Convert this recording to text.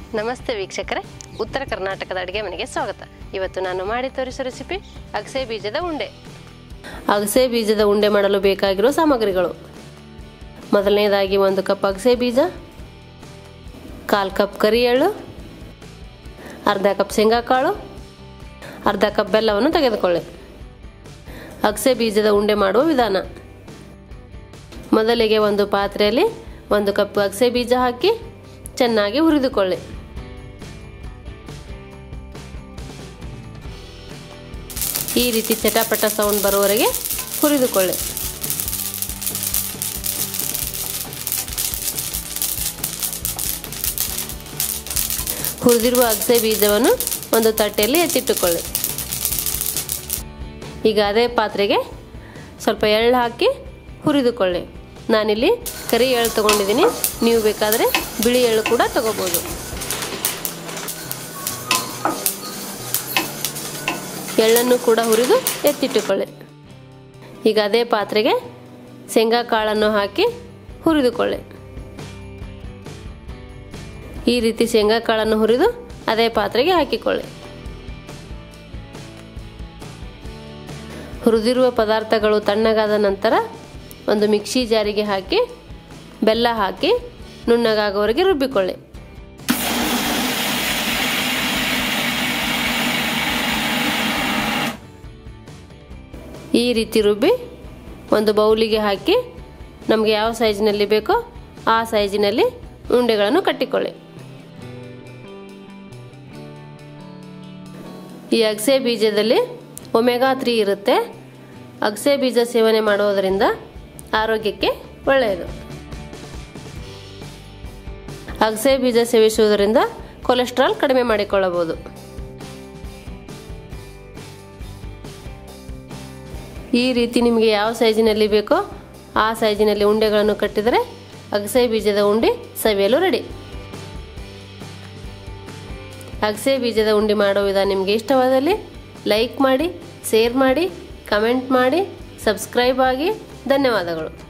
ನಮಸ್ತೆ ವೀಕ್ಷಕರೇ ಉತ್ತರ ಕರ್ನಾಟಕದ ಅಡುಗೆ ಮನೆಗೆ ಸ್ವಾಗತ ಇವತ್ತು ನಾನು ಮಾಡಿ ತೋರಿಸೋ ರೆಸಿಪಿ ಅಗಸೆ ಬೀಜದ ಉಂಡೆ ಅಗಸೆ ಬೀಜದ ಉಂಡೆ ಮಾಡಲು ಬೇಕಾಗಿರೋ ಸಾಮಗ್ರಿಗಳು ಮೊದಲನೇದಾಗಿ ಒಂದು ಕಪ್ ಅಗಸೆ ಬೀಜ ಕಾಲು ಕಪ್ ಕರಿ ಎಳ್ಳು ಅರ್ಧ ಕಪ್ ಶೇಂಗಾಕಾಳು ಅರ್ಧ ಕಪ್ ಬೆಲ್ಲವನ್ನು ತೆಗೆದುಕೊಳ್ಳಿ ಅಗಸೆ ಬೀಜದ ಉಂಡೆ ಮಾಡುವ ವಿಧಾನ ಮೊದಲಿಗೆ ಒಂದು ಪಾತ್ರೆಯಲ್ಲಿ ಒಂದು ಕಪ್ ಅಗಸೆ ಬೀಜ ಹಾಕಿ ಚೆನ್ನಾಗಿ ಹುರಿದುಕೊಳ್ಳಿ ಈ ರೀತಿ ಚಟಪಟ ಸೌಂಡ್ ಬರುವವರೆಗೆ ಹುರಿದುಕೊಳ್ಳಿ ಹುರಿದಿರುವ ಅಗಸೆ ಬೀಜವನ್ನು ಒಂದು ತಟ್ಟೆಯಲ್ಲಿ ಎತ್ತಿಟ್ಟುಕೊಳ್ಳಿ ಈಗ ಅದೇ ಪಾತ್ರೆಗೆ ಸ್ವಲ್ಪ ಎಳ್ಳು ಹಾಕಿ ಹುರಿದುಕೊಳ್ಳಿ ನಾನಿಲ್ಲಿ ಕರಿ ಎಳ್ಳು ತೊಗೊಂಡಿದ್ದೀನಿ ನೀವು ಬೇಕಾದರೆ ಬಿಳಿ ಎಳ್ಳು ಕೂಡ ತಗೋಬೋದು ಎಳ್ಳನ್ನು ಕೂಡ ಹುರಿದು ಎತ್ತಿಟ್ಟುಕೊಳ್ಳಿ ಈಗ ಅದೇ ಪಾತ್ರೆಗೆ ಶೇಂಗಾ ಕಾಳನ್ನು ಹಾಕಿ ಹುರಿದುಕೊಳ್ಳಿ ಈ ರೀತಿ ಶೇಂಗಾ ಕಾಳನ್ನು ಹುರಿದು ಅದೇ ಪಾತ್ರೆಗೆ ಹಾಕಿಕೊಳ್ಳಿ ಹುರಿದಿರುವ ಪದಾರ್ಥಗಳು ತಣ್ಣಗಾದ ನಂತರ ಒಂದು ಮಿಕ್ಸಿ ಜಾರಿಗೆ ಹಾಕಿ ಬೆಲ್ಲ ಹಾಕಿ ನುಣ್ಣಗಾಗುವವರೆಗೆ ರುಬ್ಬಿಕೊಳ್ಳಿ ಈ ರೀತಿ ರುಬ್ಬಿ ಒಂದು ಬೌಲಿಗೆ ಹಾಕಿ ನಮಗೆ ಯಾವ ಸೈಜಿನಲ್ಲಿ ಬೇಕೋ ಆ ಸೈಜಿನಲ್ಲಿ ಉಂಡೆಗಳನ್ನು ಕಟ್ಟಿಕೊಳ್ಳಿ ಈ ಅಗಸೆ ಬೀಜದಲ್ಲಿ ಒಮೆಗಾ ತ್ರೀ ಇರುತ್ತೆ ಅಗಸೆ ಬೀಜ ಸೇವನೆ ಮಾಡುವುದರಿಂದ ಆರೋಗ್ಯಕ್ಕೆ ಒಳ್ಳೆಯದು ಅಗಸೆ ಬೀಜ ಸೇವಿಸುವುದರಿಂದ ಕೊಲೆಸ್ಟ್ರಾಲ್ ಕಡಿಮೆ ಮಾಡಿಕೊಳ್ಳಬಹುದು ಈ ರೀತಿ ನಿಮಗೆ ಯಾವ ಸೈಜಿನಲ್ಲಿ ಬೇಕೋ ಆ ಸೈಜಿನಲ್ಲಿ ಉಂಡೆಗಳನ್ನು ಕಟ್ಟಿದರೆ ಅಗಸೆ ಬೀಜದ ಉಂಡೆ ಸವಿಯಲು ರೆಡಿ ಅಗಸೆ ಬೀಜದ ಉಂಡೆ ಮಾಡೋ ವಿಧಾನ ನಿಮಗೆ ಇಷ್ಟವಾದಲ್ಲಿ ಲೈಕ್ ಮಾಡಿ ಶೇರ್ ಮಾಡಿ ಕಮೆಂಟ್ ಮಾಡಿ ಸಬ್ಸ್ಕ್ರೈಬ್ ಆಗಿ ಧನ್ಯವಾದಗಳು